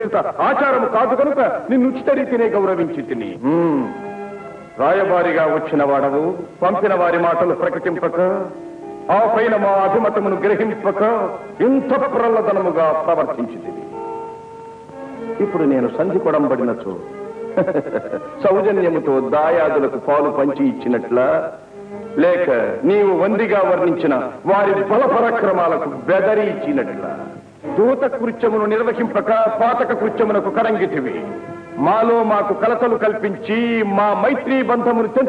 ఆచారము కాదు కనుక నిన్ను ఉచిత రీతినే గౌరవించి తిని రాయబారిగా వచ్చిన వాడవు పంపిన వారి మాటలు ప్రకటింపక ఆ పైన మా అభిమతమును గ్రహింపక ఇంత ప్రల్లదనముగా ప్రవర్తించింది ఇప్పుడు నేను సంధి కొడంబడినచో సౌజన్యముతో దాయాదులకు పాలు పంచి ఇచ్చినట్లా లేక నీవు వందిగా వర్ణించిన వారి బల పరాక్రమాలకు బెదరి ఇచ్చినట్లా దూత కృత్యమును నిర్వహింపక పాతక కృత్యమునకు కరంగితివి మాలో మాకు కలతలు కల్పించి మా మైత్రీ బంధమును తెంచు